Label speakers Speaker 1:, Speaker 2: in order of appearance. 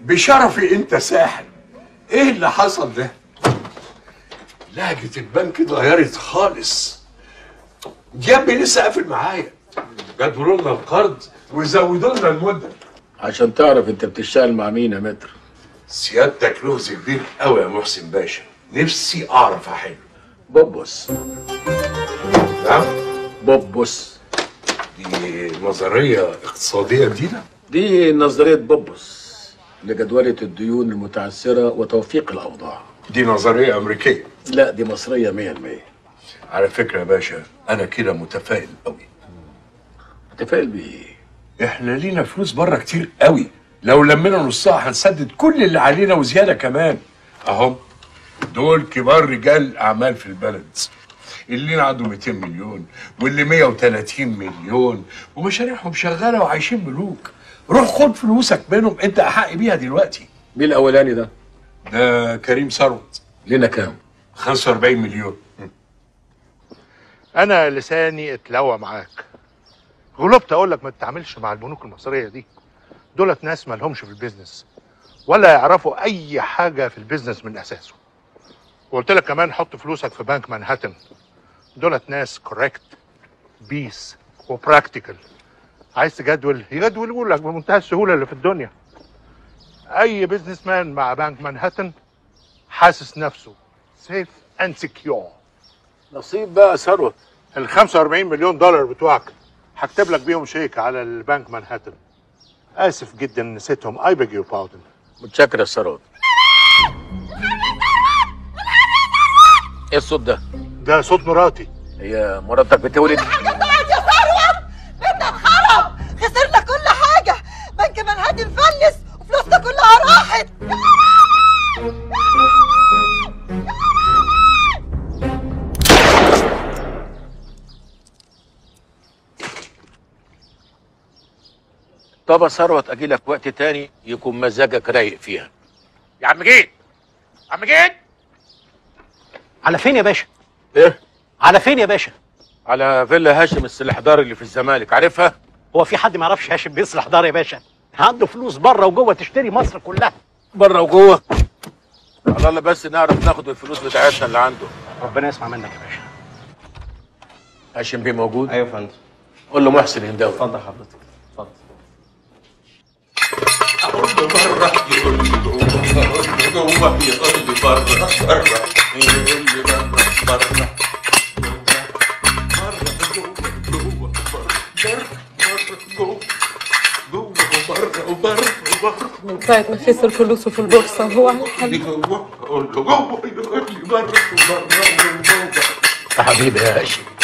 Speaker 1: بشرفي انت ساحل ايه اللي حصل ده لهجة البنك اتغيرت خالص جنبي لسه قافل معايا جدولوا لنا القرض وزودوا لنا المدة
Speaker 2: عشان تعرف انت بتشتغل مع مين يا متر
Speaker 1: سيادتك لغز كبير قوي يا محسن باشا نفسي اعرف احله
Speaker 2: بوبوس
Speaker 1: نعم
Speaker 2: بوبوس
Speaker 1: دي نظرية اقتصادية جديدة
Speaker 2: دي نظرية بوبوس لجدولة الديون المتعثرة وتوفيق الأوضاع
Speaker 1: دي نظرية أمريكية
Speaker 2: لا دي مصرية مية المية
Speaker 1: على فكرة يا باشا أنا كده متفائل قوي
Speaker 2: متفائل بإيه؟
Speaker 1: احنا لينا فلوس بره كتير قوي لو لمينا نصها هنسدد كل اللي علينا وزياده كمان اهم دول كبار رجال اعمال في البلد اللي عنده 200 مليون واللي 130 مليون ومشاريعهم شغاله وعايشين ملوك روح خد فلوسك منهم انت احق بيها دلوقتي
Speaker 2: مين الأولاني ده؟
Speaker 1: ده كريم ثروت
Speaker 2: لينا كام؟
Speaker 1: 45 مليون
Speaker 3: انا لساني اتلوى معاك غلبت اقول لك ما تتعاملش مع البنوك المصريه دي دولت ناس ما لهمش في البيزنس ولا يعرفوا اي حاجه في البيزنس من اساسه وقلت لك كمان حط فلوسك في بنك مانهاتن دولت ناس كوريكت بيس وبراكتيكال عايز تجدول يجدولوا لك بمنتهى السهوله اللي في الدنيا اي بيزنس مان مع بنك مانهاتن حاسس نفسه سيف اند سكيور
Speaker 2: نصيب بقى ثروت
Speaker 3: ال 45 مليون دولار بتوعك هكتب لك بيهم شيك على البنك مانهاتن اسف جدا نسيتهم اي بيج يو باودن
Speaker 2: متشكر يا ثروت ايه الصوت ده؟
Speaker 3: ده صوت مراتي
Speaker 2: هي مراتك بتولد
Speaker 4: بعد يا ثروت بيتنا اتخرب خسرنا كل حاجة بنك منهاتن فلس وفلوسنا كلها راحت
Speaker 2: طب يا ثروت اجي لك وقت تاني يكون مزاجك رايق فيها يا عم جيد عم جيد
Speaker 5: على فين يا باشا؟
Speaker 2: ايه؟
Speaker 5: على فين يا باشا؟
Speaker 2: على فيلا هاشم السلحدار اللي في الزمالك عارفها؟
Speaker 5: هو في حد ما يعرفش هاشم بيصلح دار يا باشا؟ عنده فلوس بره وجوه تشتري مصر كلها
Speaker 2: بره وجوه على الله بس نعرف ناخد الفلوس بتاعتنا اللي عنده
Speaker 5: ربنا يسمع منك يا باشا
Speaker 2: هاشم بيه موجود؟
Speaker 6: ايوه يا فندم
Speaker 2: قول له محسن هنداوي
Speaker 6: اتفضل حضرتك اتفضل
Speaker 7: من ساعة ما خسر فلوسه في البورصة هو على الحل
Speaker 2: يا حبيبي يا هاشم